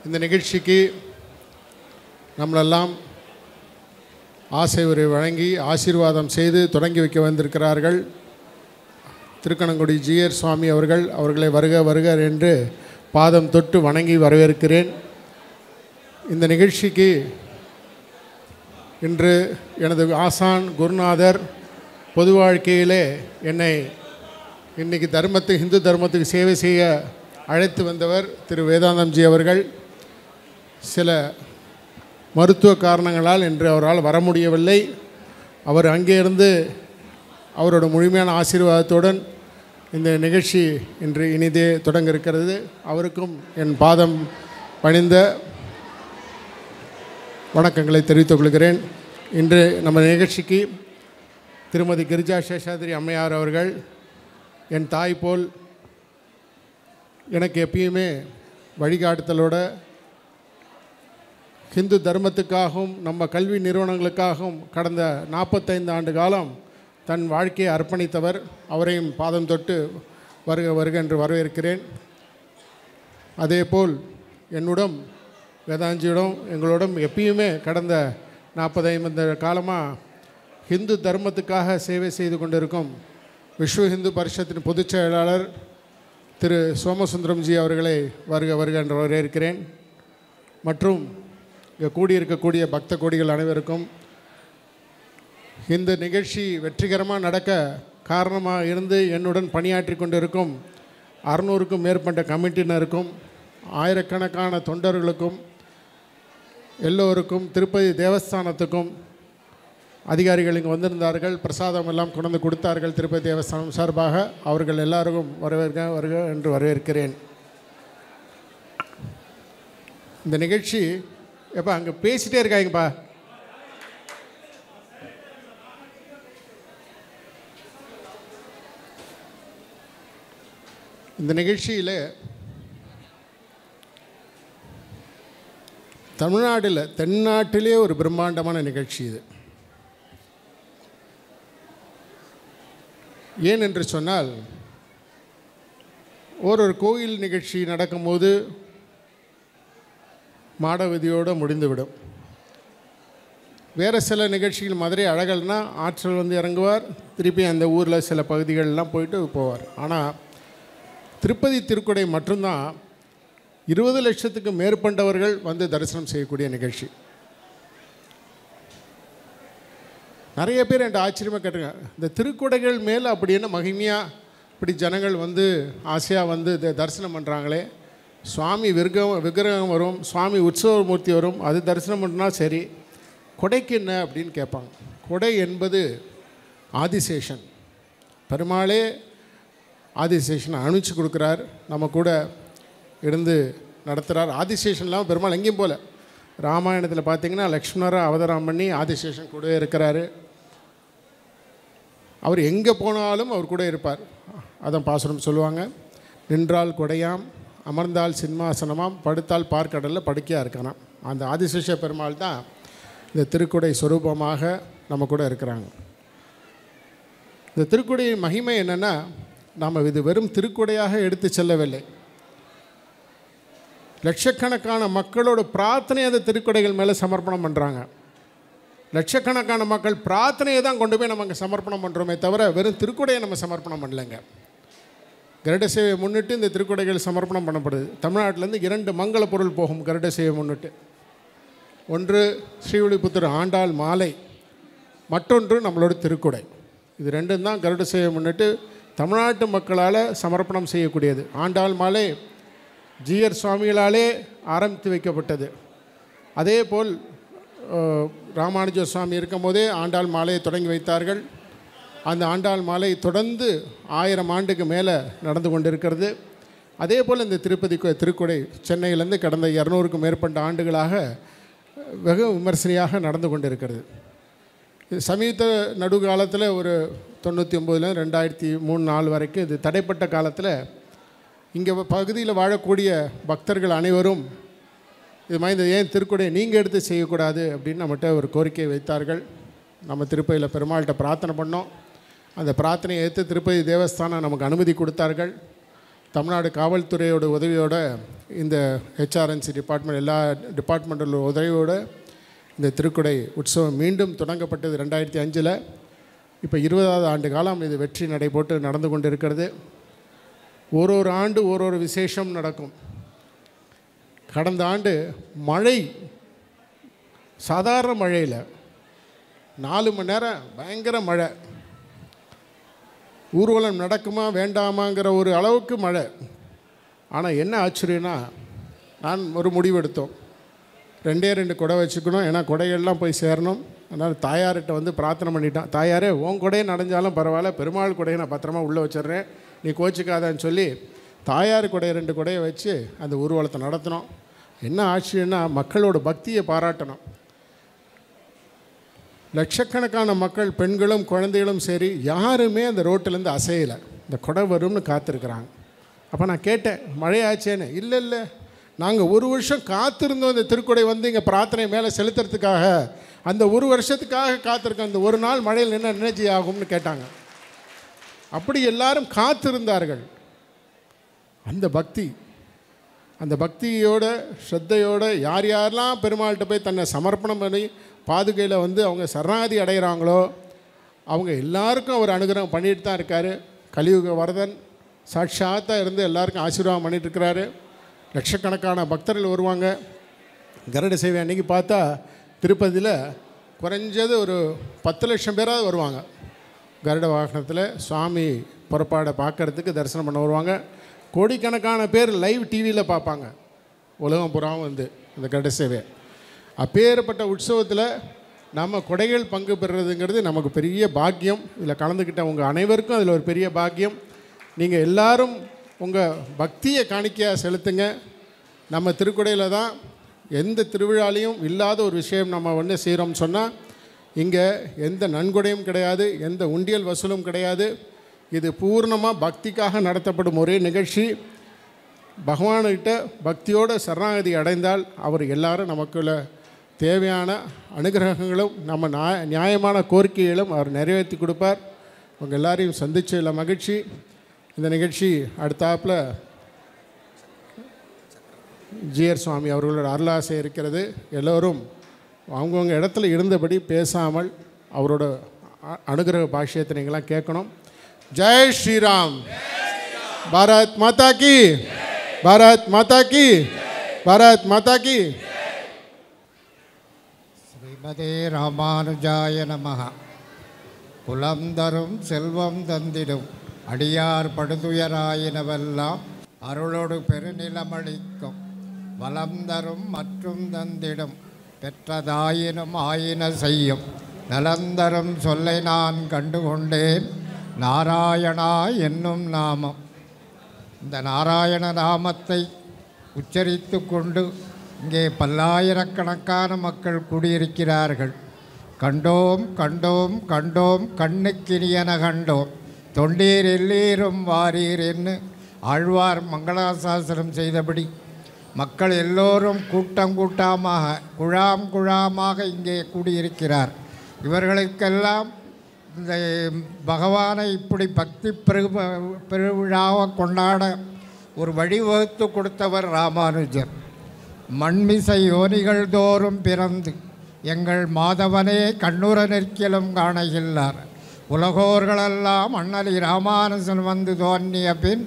இந்த நிகழ்ச்சிக்கு நம்மளெல்லாம் ஆசை உரை வழங்கி ஆசீர்வாதம் செய்து தொடங்கி வைக்க வந்திருக்கிறார்கள் திருக்கணங்குடி ஜிஆர் சுவாமி அவர்கள் அவர்களை வருக வருக என்று பாதம் தொட்டு வணங்கி வரவேற்கிறேன் இந்த நிகழ்ச்சிக்கு இன்று எனது ஆசான் குருநாதர் பொது வாழ்க்கையிலே என்னை இன்னைக்கு தர்மத்துக்கு இந்து தர்மத்துக்கு சேவை செய்ய அழைத்து வந்தவர் திரு வேதாந்தம்ஜி அவர்கள் சில மருத்துவ காரணங்களால் இன்று அவரால் வர முடியவில்லை அவர் அங்கே இருந்து அவரோட முழுமையான ஆசீர்வாதத்துடன் இந்த நிகழ்ச்சி இன்று இனிதே தொடங்க இருக்கிறது அவருக்கும் என் பாதம் பணிந்த வணக்கங்களை தெரிவித்துக் கொள்கிறேன் இன்று நம்ம நிகழ்ச்சிக்கு திருமதி கிரிஜா சேஷாதிரி அம்மையார் அவர்கள் என் தாய் போல் எனக்கு எப்பயுமே வழிகாட்டுதலோட ஹிந்து தர்மத்துக்காகவும் நம்ம கல்வி நிறுவனங்களுக்காகவும் கடந்த நாற்பத்தைந்து ஆண்டு காலம் தன் வாழ்க்கையை அர்ப்பணித்தவர் அவரையும் பாதம் தொட்டு வருக வருக என்று வரவேற்கிறேன் அதேபோல் என்னுடன் வேதாஞ்சியிடம் எங்களோடும் எப்பயுமே கடந்த நாற்பது ஐம்பது காலமாக ஹிந்து தர்மத்துக்காக சேவை செய்து கொண்டிருக்கும் விஸ்வ இந்து பரிஷத்தின் பொதுச் செயலாளர் திரு சோமசுந்தரம்ஜி அவர்களை வருக வருக என்று வரவேற்கிறேன் மற்றும் இங்கே கூடியிருக்கக்கூடிய பக்த கோடிகள் அனைவருக்கும் இந்த நிகழ்ச்சி வெற்றிகரமாக நடக்க காரணமாக இருந்து என்னுடன் பணியாற்றி கொண்டிருக்கும் அறுநூறுக்கும் மேற்பட்ட கமிட்டினருக்கும் ஆயிரக்கணக்கான தொண்டர்களுக்கும் எல்லோருக்கும் திருப்பதி தேவஸ்தானத்துக்கும் அதிகாரிகள் இங்கே வந்திருந்தார்கள் பிரசாதம் எல்லாம் கொண்டு வந்து கொடுத்தார்கள் திருப்பதி தேவஸ்தானம் சார்பாக அவர்கள் எல்லாருக்கும் வரவேற்க வருக என்று வரவேற்கிறேன் இந்த நிகழ்ச்சி எப்போ அங்கே பேசிட்டே இருக்காங்கப்பா இந்த நிகழ்ச்சியில் தமிழ்நாட்டில் தென்னாட்டிலே ஒரு பிரம்மாண்டமான நிகழ்ச்சி இது ஏன் என்று சொன்னால் ஒரு ஒரு கோயில் நிகழ்ச்சி நடக்கும்போது மாடவிதியோடு முடிந்துவிடும் வேறு சில நிகழ்ச்சிகள் மதுரை அழகல்னா ஆற்றல் வந்து இறங்குவார் திருப்பி அந்த ஊரில் சில பகுதிகளெலாம் போயிட்டு போவார் ஆனால் திருப்பதி திருக்குடை மட்டும்தான் இருபது லட்சத்துக்கு மேற்பட்டவர்கள் வந்து தரிசனம் செய்யக்கூடிய நிகழ்ச்சி நிறைய பேர் என்கிட்ட ஆச்சரியமாக கேட்டுங்க இந்த திருக்குடைகள் மேலே அப்படி என்ன மகிமையாக இப்படி ஜனங்கள் வந்து ஆசையாக வந்து இதை தரிசனம் பண்ணுறாங்களே சுவாமி விக்கிரகம் விக்கிரகம் வரும் சுவாமி உற்சவ மூர்த்தி வரும் அது தரிசனம் பண்ணா சரி கொடைக்கு என்ன அப்படின்னு கேட்பாங்க கொடை என்பது ஆதிசேஷன் பெருமாளே ஆதிசேஷனை அனுப்பிச்சு கொடுக்குறார் நம்ம கூட இருந்து நடத்துகிறார் ஆதிசேஷன்லாம் பெருமாள் எங்கேயும் போல ராமாயணத்தில் பார்த்தீங்கன்னா லக்ஷ்மணரை அவதாரம் பண்ணி ஆதிசேஷன் கூட இருக்கிறாரு அவர் எங்கே போனாலும் அவர் கூட இருப்பார் அதான் பாசுரம் சொல்லுவாங்க நின்றால் கொடையாம் அமர்ந்தால் சிம்மாசனமாம் படுத்தால் பார்க்கடலில் படுக்கையாக இருக்கானாம் அந்த ஆதிசேஷ பெருமாள் தான் இந்த திருக்குடை சொரூபமாக நம்ம கூட இருக்கிறாங்க இந்த திருக்குடையின் மகிமை என்னென்னா நாம் இது வெறும் திருக்குடையாக எடுத்து செல்லவில்லை லட்சக்கணக்கான மக்களோட பிரார்த்தனை அந்த திருக்குடைகள் மேலே சமர்ப்பணம் பண்ணுறாங்க லட்சக்கணக்கான மக்கள் பிரார்த்தனையை தான் கொண்டு போய் நம்ம அங்கே சமர்ப்பணம் பண்ணுறோமே தவிர வெறும் திருக்குடையை நம்ம சமர்ப்பணம் பண்ணலைங்க கருட சேவையை முன்னிட்டு இந்த திருக்குடைகள் சமர்ப்பணம் பண்ணப்படுது தமிழ்நாட்டிலேருந்து இரண்டு மங்கள பொருள் போகும் கருட சேவை முன்னிட்டு ஒன்று ஸ்ரீவில்லிபுத்தூர் ஆண்டாள் மாலை மற்றொன்று நம்மளோட திருக்குடை இது ரெண்டும் தான் கருட சேவை முன்னிட்டு தமிழ்நாட்டு மக்களால் சமர்ப்பணம் செய்யக்கூடியது ஆண்டாள் மாலை ஜிஆர் சுவாமிகளாலே ஆரம்பித்து வைக்கப்பட்டது அதே போல் ராமானுஜ சுவாமி இருக்கும்போதே ஆண்டாள் மாலையை தொடங்கி வைத்தார்கள் அந்த ஆண்டாள் மாலை தொடர்ந்து ஆயிரம் ஆண்டுக்கு மேலே நடந்து கொண்டிருக்கிறது அதே போல் இந்த திருப்பதி திருக்குடை சென்னையிலேருந்து கடந்த இரநூறுக்கும் மேற்பட்ட ஆண்டுகளாக வெகு விமர்சனையாக நடந்து கொண்டிருக்கிறது சமீப நடுகாலத்தில் ஒரு தொண்ணூற்றி ஒம்போதுலேருந்து ரெண்டாயிரத்தி மூணு நாலு வரைக்கும் இது தடைப்பட்ட காலத்தில் இங்கே பகுதியில் வாழக்கூடிய பக்தர்கள் அனைவரும் இது மாதிரி இந்த ஏன் திருக்குடையை நீங்கள் எடுத்து செய்யக்கூடாது அப்படின்னு நம்மகிட்ட ஒரு கோரிக்கையை வைத்தார்கள் நம்ம திருப்பதியில் பெருமாள்கிட்ட பிரார்த்தனை பண்ணோம் அந்த பிரார்த்தனையை ஏற்று திருப்பதி தேவஸ்தானம் நமக்கு அனுமதி கொடுத்தார்கள் தமிழ்நாடு காவல்துறையோட உதவியோட இந்த ஹெச்ஆர்என்சி டிபார்ட்மெண்ட் எல்லா டிபார்ட்மெண்டோட உதவியோட இந்த திருக்குடை உற்சவம் மீண்டும் தொடங்கப்பட்டது ரெண்டாயிரத்தி அஞ்சில் இப்போ இருபதாவது ஆண்டு காலம் இது வெற்றி நடைபோட்டு நடந்து கொண்டு இருக்கிறது ஒரு ஒரு ஆண்டு ஒரு ஒரு விசேஷம் நடக்கும் கடந்த ஆண்டு மழை சாதாரண மழையில் நாலு மணி நேரம் பயங்கர மழை ஊர்வலம் நடக்குமா வேண்டாமாங்கிற ஒரு அளவுக்கு மழை ஆனால் என்ன ஆச்சரியன்னா நான் ஒரு முடிவு எடுத்தோம் ரெண்டே ரெண்டு குடை வச்சுக்கணும் ஏன்னா குடையெல்லாம் போய் சேரணும் அதனால் தாயார்கிட்ட வந்து பிரார்த்தனை பண்ணிட்டான் தாயாரே உன் குடையை நடைஞ்சாலும் பரவாயில்ல பெருமாள் குடையை நான் பத்திரமா உள்ளே வச்சிடுறேன் நீ கோச்சிக்காதன்னு சொல்லி தாயார் குடையை ரெண்டு குடையை வச்சு அந்த ஊர்வலத்தை நடத்தினோம் என்ன ஆச்சரியன்னா மக்களோட பக்தியை பாராட்டணும் லட்சக்கணக்கான மக்கள் பெண்களும் குழந்தைகளும் சரி யாருமே அந்த ரோட்டிலேருந்து அசையலை இந்த கொடை வரும்னு காத்திருக்கிறாங்க அப்போ நான் கேட்டேன் மழையாச்சேன்னு இல்லை இல்லை நாங்கள் ஒரு வருஷம் காத்திருந்தோம் இந்த திருக்குடை வந்து இங்கே பிரார்த்தனை மேலே செலுத்துறதுக்காக அந்த ஒரு வருஷத்துக்காக காத்திருக்கோம் அந்த ஒரு நாள் மழையில் என்ன எனர்ஜி ஆகும்னு கேட்டாங்க அப்படி எல்லாரும் காத்திருந்தார்கள் அந்த பக்தி அந்த பக்தியோட ஸ்ரத்தையோட யார் யாரெல்லாம் பெருமாள்கிட்ட போய் தன்னை சமர்ப்பணம் பண்ணி பாதுகையில் வந்து அவங்க சரணாகதி அடைகிறாங்களோ அவங்க எல்லாருக்கும் அவர் அனுகிரகம் பண்ணிட்டு தான் இருக்கார் கலியுக வரதன் சாட்சாத்தாக இருந்து எல்லாருக்கும் ஆசீர்வாதம் பண்ணிட்டு இருக்கிறாரு லட்சக்கணக்கான பக்தர்கள் வருவாங்க கருட சேவை அன்னைக்கு பார்த்தா திருப்பதியில் குறைஞ்சது ஒரு பத்து லட்சம் பேராவது வருவாங்க கருட வாகனத்தில் சுவாமி புறப்பாடை பார்க்கறதுக்கு தரிசனம் பண்ண வருவாங்க கோடிக்கணக்கான பேர் லைவ் டிவியில் பார்ப்பாங்க உலகம் புறாவும் வந்து இந்த கருட சேவை அப்பேற்பட்ட உற்சவத்தில் நம்ம கொடைகள் பங்கு பெறுறதுங்கிறது நமக்கு பெரிய பாக்கியம் இதில் கலந்துக்கிட்ட உங்கள் அனைவருக்கும் அதில் ஒரு பெரிய பாக்கியம் நீங்கள் எல்லாரும் உங்கள் பக்தியை காணிக்கையாக செலுத்துங்க நம்ம திருக்குடையில் தான் எந்த திருவிழாலையும் இல்லாத ஒரு விஷயம் நம்ம வந்து செய்கிறோம்னு சொன்னால் இங்கே எந்த நன்கொடையும் கிடையாது எந்த உண்டியல் வசூலும் கிடையாது இது பூர்ணமாக பக்திக்காக நடத்தப்படும் ஒரே நிகழ்ச்சி பகவான்கிட்ட பக்தியோட சரணாகதி அடைந்தால் அவர் எல்லாரும் நமக்குள்ள தேவையான அனுகிரகங்களும் நம்ம நியாய நியாயமான கோரிக்கைகளும் அவர் நிறைவேற்றி கொடுப்பார் உங்கள் எல்லாரையும் சந்திச்சதில் மகிழ்ச்சி இந்த நிகழ்ச்சி அடுத்தாப்பில் ஜிஆர் சுவாமி அவர்களோட அருளாசை இருக்கிறது எல்லோரும் அவங்கவுங்க இடத்துல இருந்தபடி பேசாமல் அவரோட அ- அனுகிரக பாஷ்யத்தை நீங்களாம் கேட்கணும் ஜெய் ஸ்ரீராம் பாரத் மாதா கி பாரத் மாதா கி பாரத் மாதா கி ஸ்ரீமதே ராமானுஜாய நமः குலம் தரும் செல்வம் தந்திடும் அடியார் படுதுயராயினவெல்லாம் அருளோடு பெருநிலமளிக்கும் வலம் தரும் மற்றும் தந்திடும் பெற்றதாயினும் ஆயின செய்யும் நலந்தரும் சொல்லை நான் கண்டுகொண்டேன் நாராயணா என்னும் நாமம் இந்த நாராயண நாமத்தை உச்சரித்து கொண்டு இங்கே பல்லாயிரக்கணக்கான மக்கள் கூடியிருக்கிறார்கள் கண்டோம் கண்டோம் கண்டோம் கண்ணுக்கினியன கண்டோம் தொண்டீர் எல்லீரும் வாரீர் என்று ஆழ்வார் மங்களாசாசனம் செய்தபடி மக்கள் எல்லோரும் கூட்டம் கூட்டமாக குழாம் குழாமாக இங்கே கூடியிருக்கிறார் இவர்களுக்கெல்லாம் இந்த பகவானை இப்படி பக்தி பெரு பெருவிழாவை கொண்டாட ஒரு வழிவகுத்து கொடுத்தவர் ராமானுஜர் மண்மிசை யோனிகள் தோறும் பிறந்து எங்கள் மாதவனே கண்ணுற நிற்கிலும் காணகில்லார் உலகோர்களெல்லாம் அண்ணலி ராமானுஜன் வந்து தோன்றிய பின்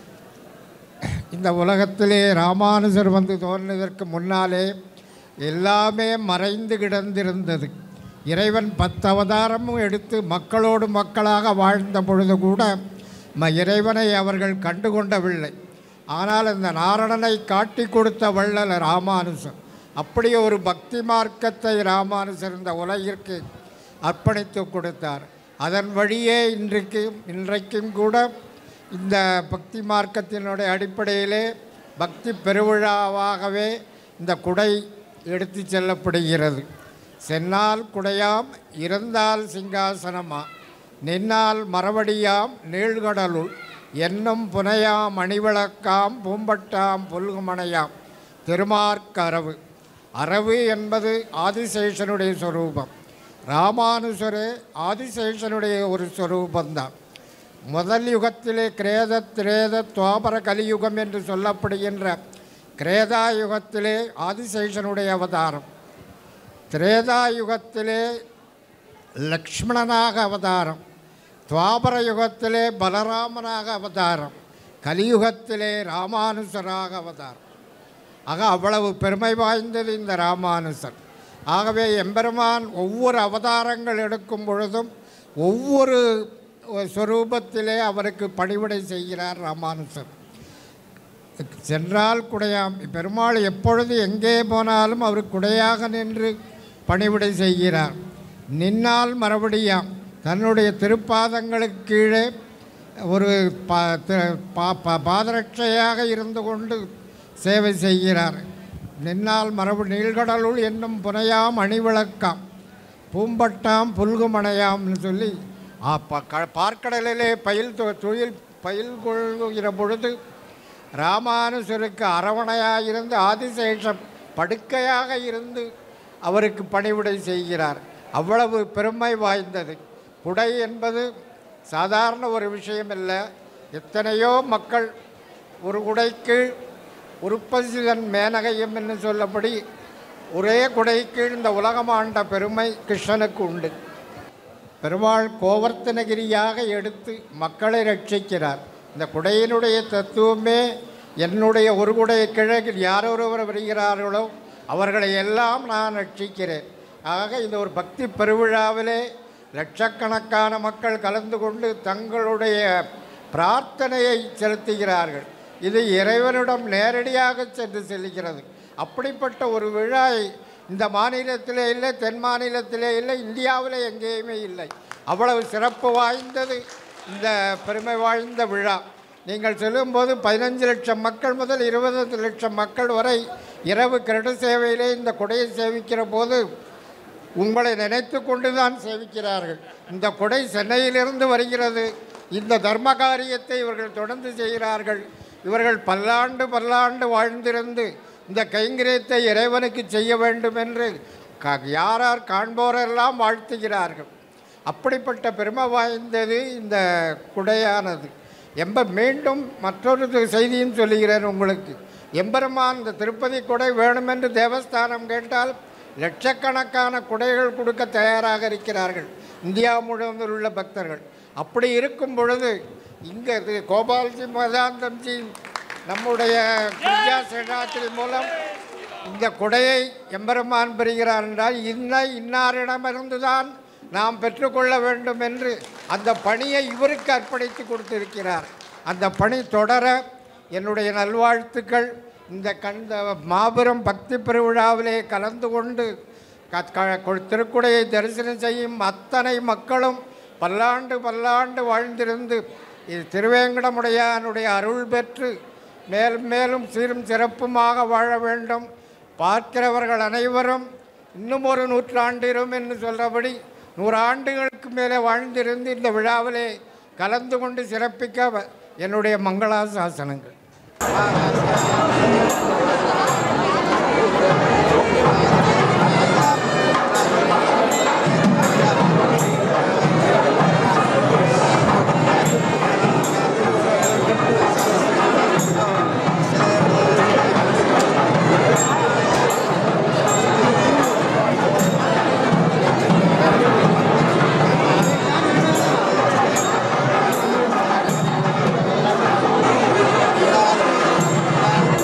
இந்த உலகத்திலே ராமானுஜர் வந்து தோன்றியதற்கு முன்னாலே எல்லாமே மறைந்து கிடந்திருந்தது இறைவன் பத்து அவதாரமும் எடுத்து மக்களோடு மக்களாக வாழ்ந்த பொழுது கூட ம இறைவனை அவர்கள் கண்டுகொண்டவில்லை ஆனால் இந்த நாரணனை காட்டி கொடுத்த வள்ளல் ராமானுஜர் அப்படி ஒரு பக்தி மார்க்கத்தை ராமானுஜர் இந்த உலகிற்கு அர்ப்பணித்து கொடுத்தார் அதன் வழியே இன்றைக்கு இன்றைக்கும் கூட இந்த பக்தி மார்க்கத்தினுடைய அடிப்படையிலே பக்தி பெருவிழாவாகவே இந்த குடை எடுத்து செல்லப்படுகிறது சென்னால் குடையாம் இருந்தால் சிங்காசனமா நின்னால் மரவடியாம் நீழ்கடலுள் என்னும் புனையாம் அணிவிளக்காம் பூம்பட்டாம் புல்குமனையாம் திருமார்க்க அரவு அரவு என்பது ஆதிசேஷனுடைய சொரூபம் ராமானுஜரே ஆதிசேஷனுடைய ஒரு சொரூபந்தான் முதல் யுகத்திலே கிரேத திரேத துவாபர கலியுகம் என்று சொல்லப்படுகின்ற கிரேதா யுகத்திலே ஆதிசேஷனுடைய அவதாரம் திரேதா யுகத்திலே லக்ஷ்மணனாக அவதாரம் துவாபர யுகத்திலே பலராமனாக அவதாரம் கலியுகத்திலே ராமானுசராக அவதாரம் ஆக அவ்வளவு பெருமை வாய்ந்தது இந்த ராமானுசர் ஆகவே எம்பெருமான் ஒவ்வொரு அவதாரங்கள் எடுக்கும் பொழுதும் ஒவ்வொரு ஸ்வரூபத்திலே அவருக்கு பணிவிடை செய்கிறார் ராமானுசர் சென்றால் குடையாம் பெருமாள் எப்பொழுது எங்கே போனாலும் அவர் குடையாக நின்று பணிவிடை செய்கிறார் நின்னால் மறுபடியாம் தன்னுடைய திருப்பாதங்களுக்கு கீழே ஒரு பா தி- பா- பா- பாதரட்சையாக இருந்து கொண்டு சேவை செய்கிறார் நின்னால் மரபு நீள்கடலுள் என்னும் புனையாம் அணிவிளக்காம் பூம்பட்டாம் புல்குமணையாம்னு சொல்லி ஆ, ப- க- பார்க்கடலிலே பயில் தொ- தொழில் பயில் கொள்கிற பொழுது ராமானுசருக்கு அரவணையாக இருந்து ஆதிசேஷம் படுக்கையாக இருந்து அவருக்கு பணிவிடை செய்கிறார் அவ்வளவு பெருமை வாய்ந்தது குடை என்பது சாதாரண ஒரு விஷயம் இல்லை எத்தனையோ மக்கள் ஒரு குடைக்கு உற்பசிதன் மேனகையும் என்று சொல்லபடி ஒரே குடைக்கு இந்த உலகம் ஆண்ட பெருமை கிருஷ்ணனுக்கு உண்டு பெருமாள் கோவர்த்தனகிரியாக எடுத்து மக்களை ரட்சிக்கிறார் இந்த குடையினுடைய தத்துவமே என்னுடைய ஒரு குடைய கிழக்கில் யாரொருவர் வருகிறார்களோ அவர்களை எல்லாம் நான் ரட்சிக்கிறேன் ஆக இந்த ஒரு பக்தி பெருவிழாவிலே லட்சக்கணக்கான மக்கள் கலந்து கொண்டு தங்களுடைய பிரார்த்தனையை செலுத்துகிறார்கள் இது இறைவனிடம் நேரடியாக சென்று செல்கிறது அப்படிப்பட்ட ஒரு விழா இந்த மாநிலத்திலே இல்லை தென் மாநிலத்திலே இல்லை இந்தியாவிலே எங்கேயுமே இல்லை அவ்வளவு சிறப்பு வாய்ந்தது இந்த பெருமை வாய்ந்த விழா நீங்கள் சொல்லும்போது பதினஞ்சு லட்சம் மக்கள் முதல் இருபது லட்சம் மக்கள் வரை இரவு கிரடு சேவையிலே இந்த கொடையை சேவிக்கிற போது உங்களை நினைத்து கொண்டு தான் சேவிக்கிறார்கள் இந்த கொடை சென்னையிலிருந்து வருகிறது இந்த தர்ம காரியத்தை இவர்கள் தொடர்ந்து செய்கிறார்கள் இவர்கள் பல்லாண்டு பல்லாண்டு வாழ்ந்திருந்து இந்த கைங்கரியத்தை இறைவனுக்கு செய்ய வேண்டும் என்று க- யார் யார் காண்போரெல்லாம் வாழ்த்துகிறார்கள் அப்படிப்பட்ட பெருமை வாய்ந்தது இந்த குடையானது எம்ப மீண்டும் மற்றொரு து- செய்தியும் சொல்லுகிறேன் உங்களுக்கு எம்பெருமான் இந்த திருப்பதி குடை வேணுமென்று தேவஸ்தானம் கேட்டால் லட்சக்கணக்கான குடைகள் கொடுக்க தயாராக இருக்கிறார்கள் இந்தியா முழுவதும் உள்ள பக்தர்கள் அப்படி இருக்கும் பொழுது இங்கே இது கோபால்ஜி மதாந்தம்ஜி நம்முடைய வித்யா சேஷாத்திரி மூலம் இந்த கொடையை எம்பெருமான் பெறுகிறார் என்றால் இன்ன இன்னாரிடமிருந்து தான் நாம் பெற்றுக்கொள்ள வேண்டும் என்று அந்த பணியை இவருக்கு அர்ப்பணித்து கொடுத்திருக்கிறார் அந்த பணி தொடர என்னுடைய நல்வாழ்த்துக்கள் இந்த கண்ட மாபெரும் பக்தி பெருவிழாவிலே கலந்து கொண்டு க- க- கொ- திருக்குடையை தரிசனம் செய்யும் அத்தனை மக்களும் பல்லாண்டு பல்லாண்டு வாழ்ந்திருந்து இது திருவேங்கடமுடையானுடைய அருள் பெற்று மேலும் மேலும் சீரும் சிறப்புமாக வாழ வேண்டும் பார்க்கிறவர்கள் அனைவரும் இன்னும் ஒரு நூற்றாண்டிரும் என்று சொல்கிறபடி நூறு ஆண்டுகளுக்கு மேலே வாழ்ந்திருந்து இந்த விழாவிலே கலந்து கொண்டு சிறப்பிக்க வ- என்னுடைய மங்களாசாசனங்கள் Thank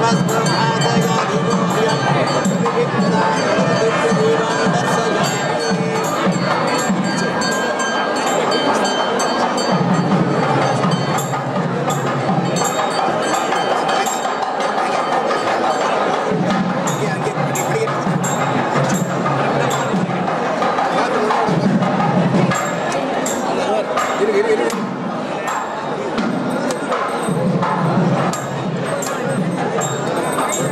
ஆ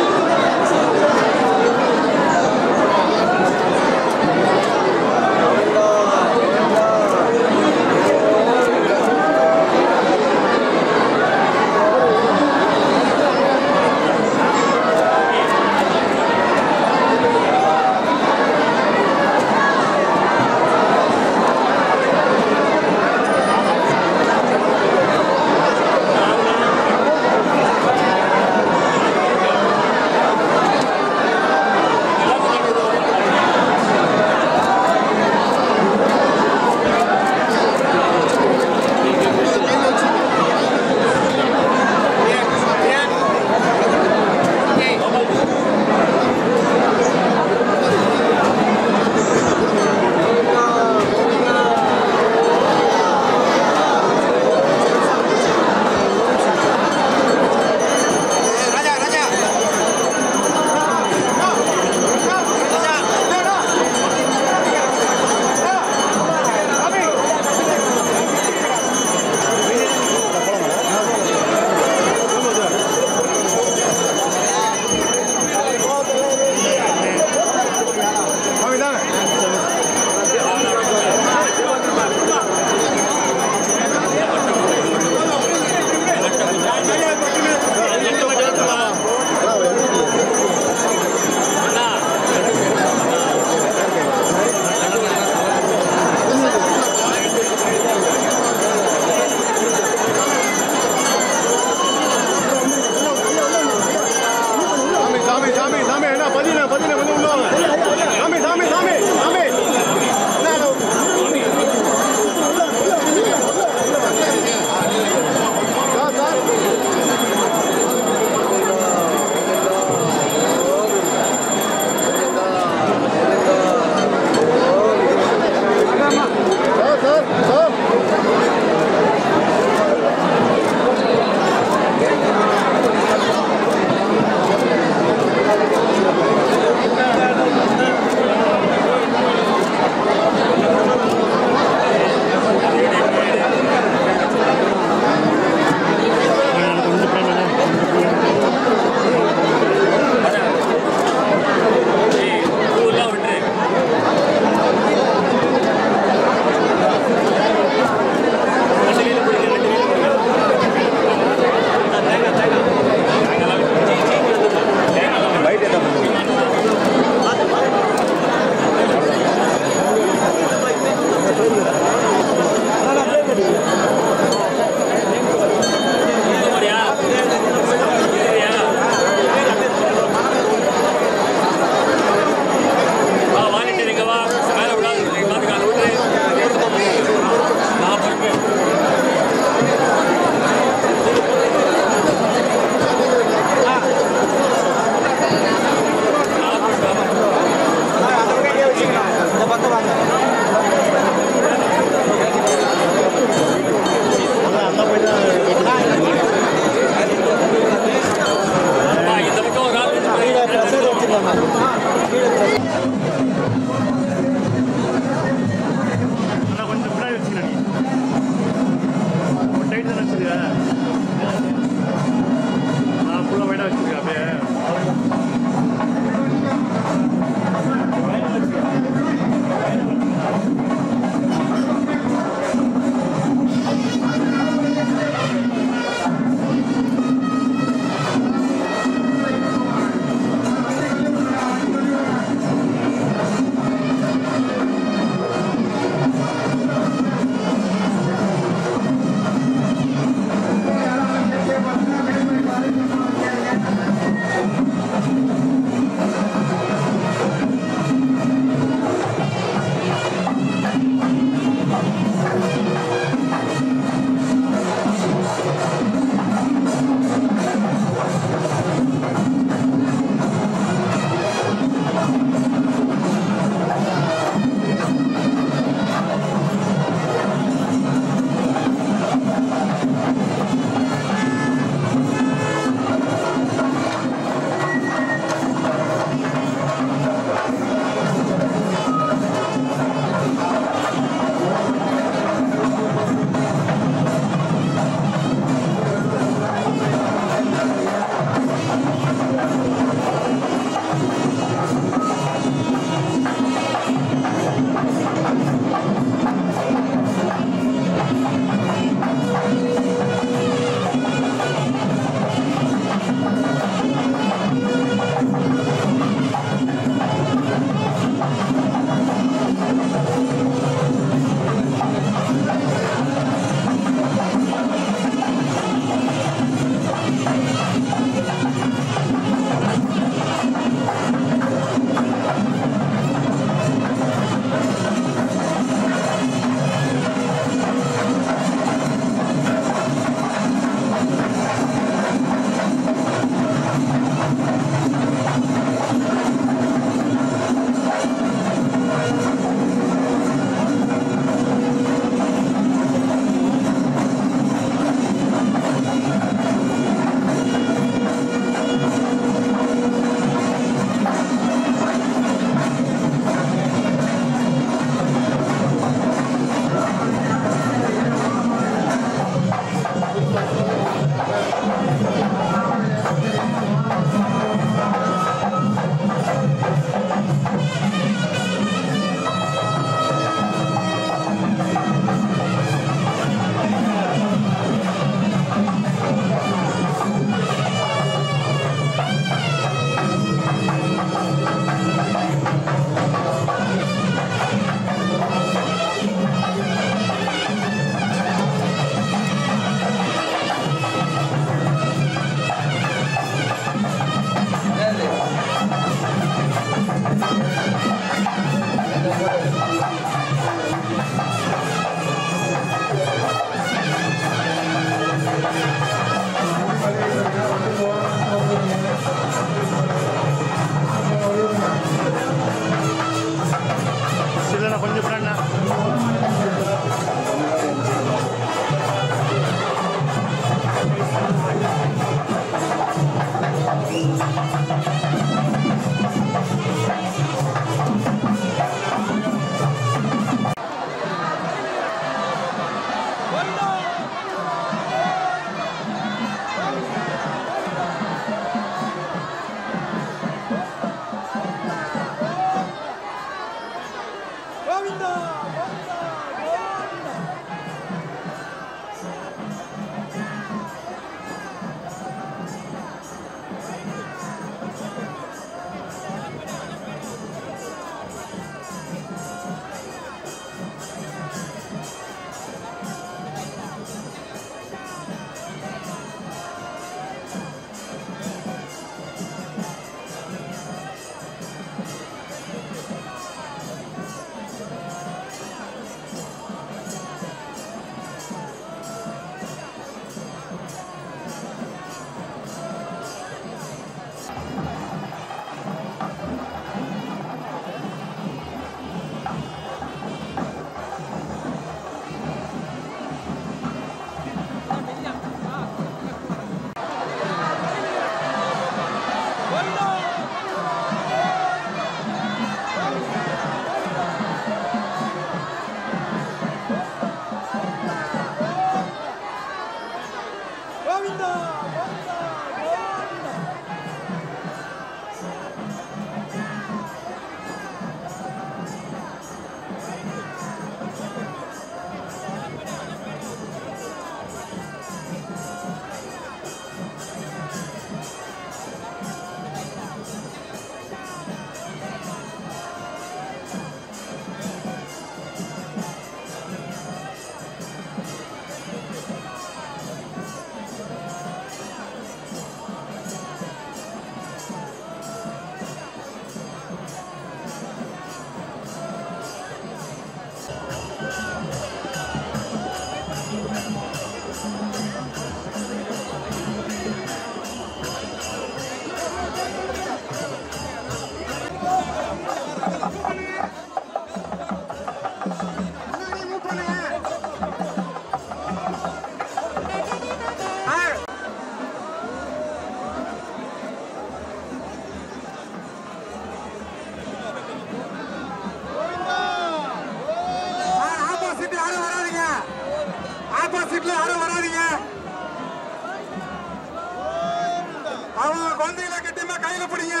குழந்தைகளை கட்டியமா கையில பிடிங்க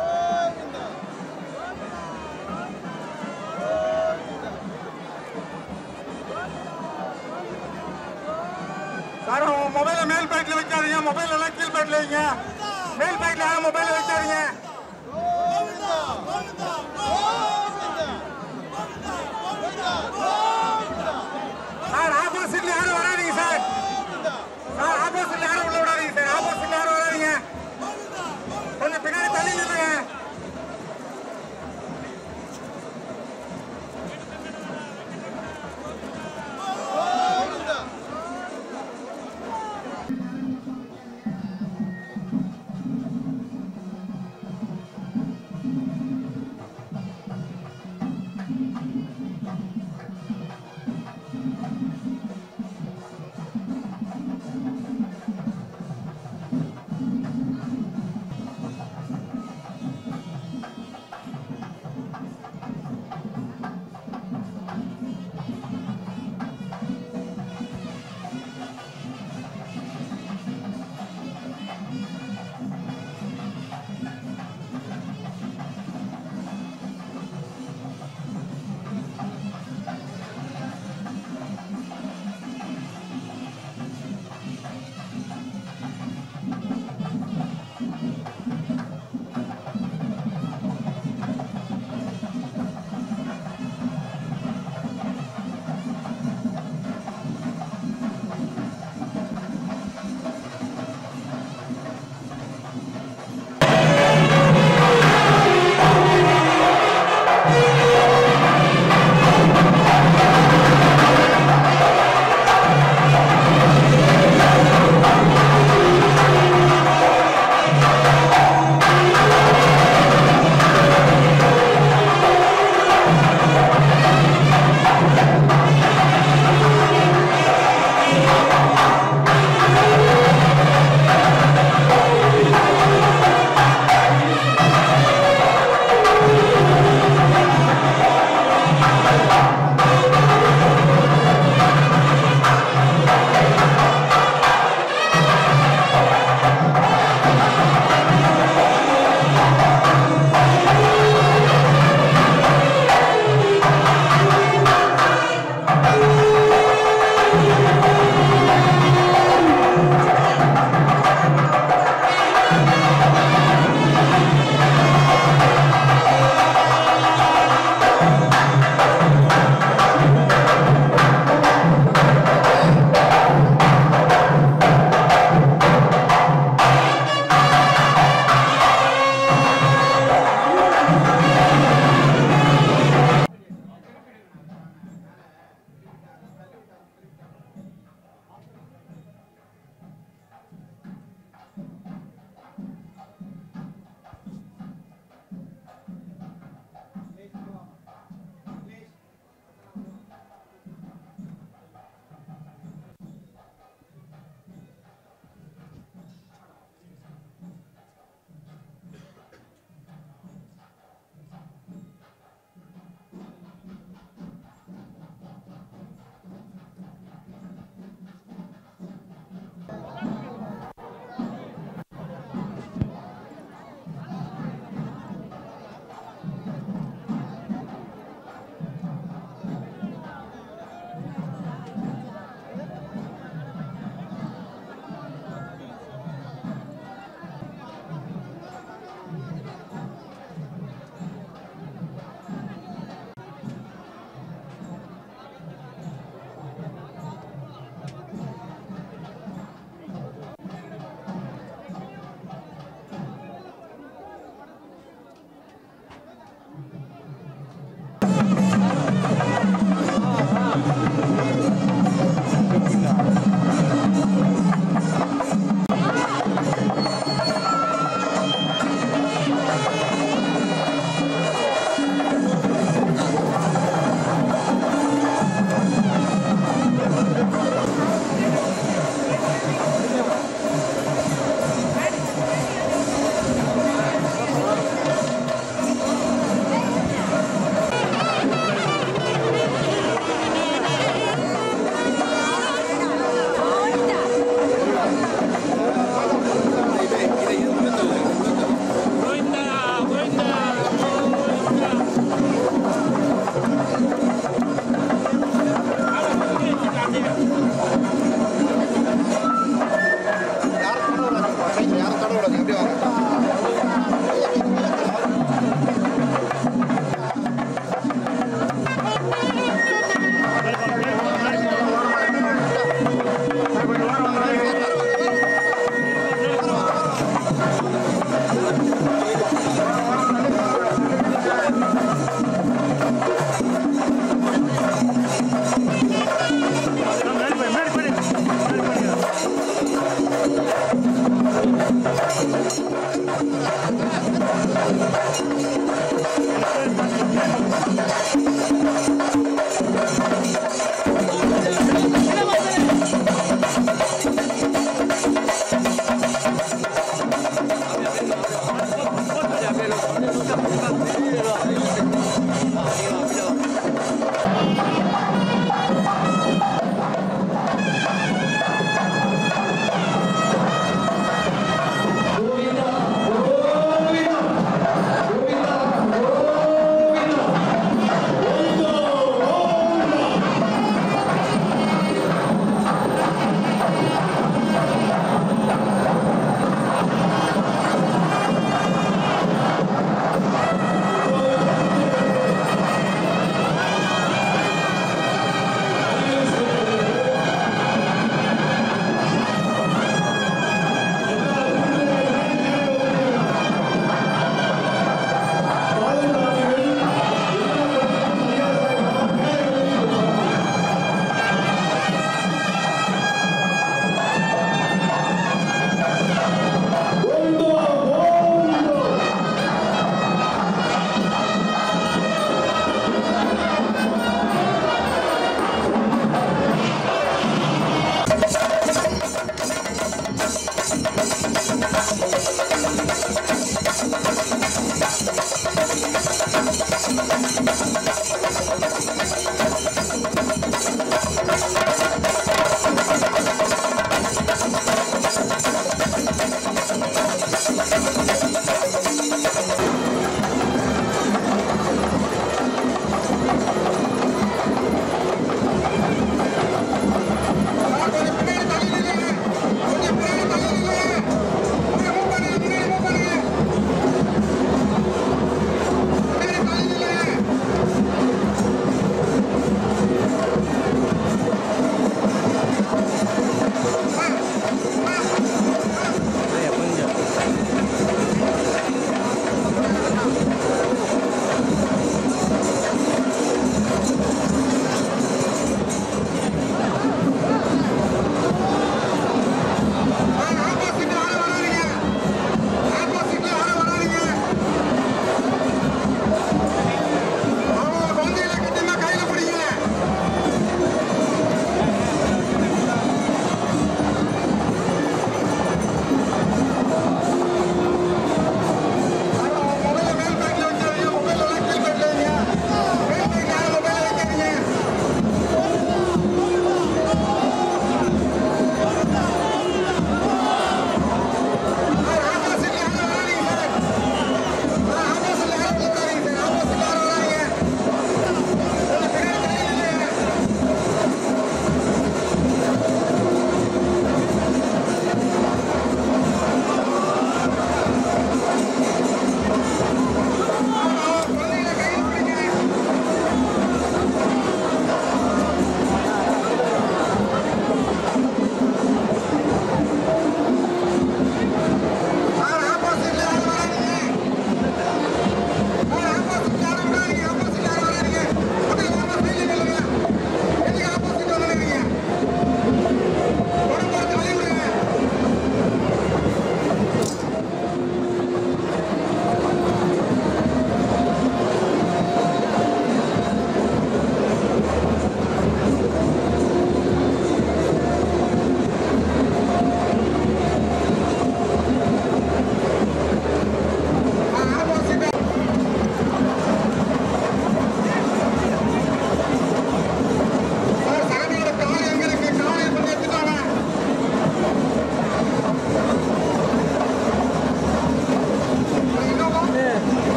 சார் உங்க மொபைல மேல் பேக்ல வைக்காதீங்க மொபைல் எல்லாம் கீழ் பேக்ல வைங்க மேல் பேக்ல யாரும் மொபைல் வைக்காதீங்க சார் ஆப்போசிட்ல யாரும் வராதீங்க சார் சார் ஆப்போசிட்ல யாரும் உள்ள விடாதீங்க சார் ஆப்போசிட்ல யாரும் வராதீங்க கொஞ்சம் பின்னாடி தள்ளி நில்லுங்க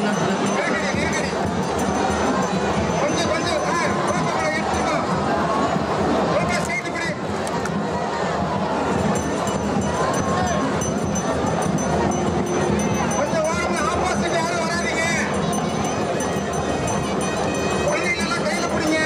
நெருக்கடி. கொஞ்சம் கொஞ்சம் சார் ரோட்டை எடுத்துக்கணும் ரோட்டை ஸ்ட்ரைட் இப்படி கொஞ்சம் ஓரமா ஆப்போசிட் யாரும் வராதீங்க குழந்தைங்களெல்லாம் கையில பிடிங்க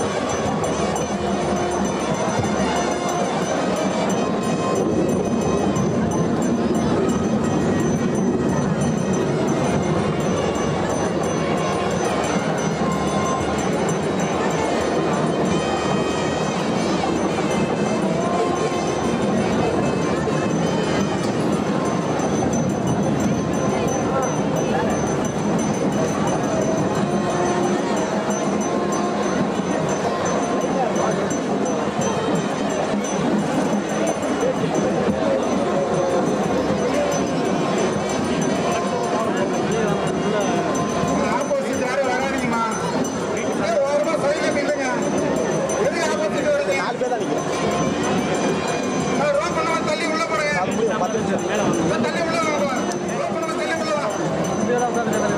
ஆப்போசிட் யாரும் வராதீங்கம்மா சார் ஓரமா சைடுல நில்லுங்க எது ஆப்போசிட் வருது நாலு பேர் தான் நிற்கிறேன் சார் ரோப் பண்ணவன் தள்ளி உள்ள போறேன் பத்து நிமிஷம் தள்ளி உள்ள வா ரோப் பண்ணவன் தள்ளி உள்ள வா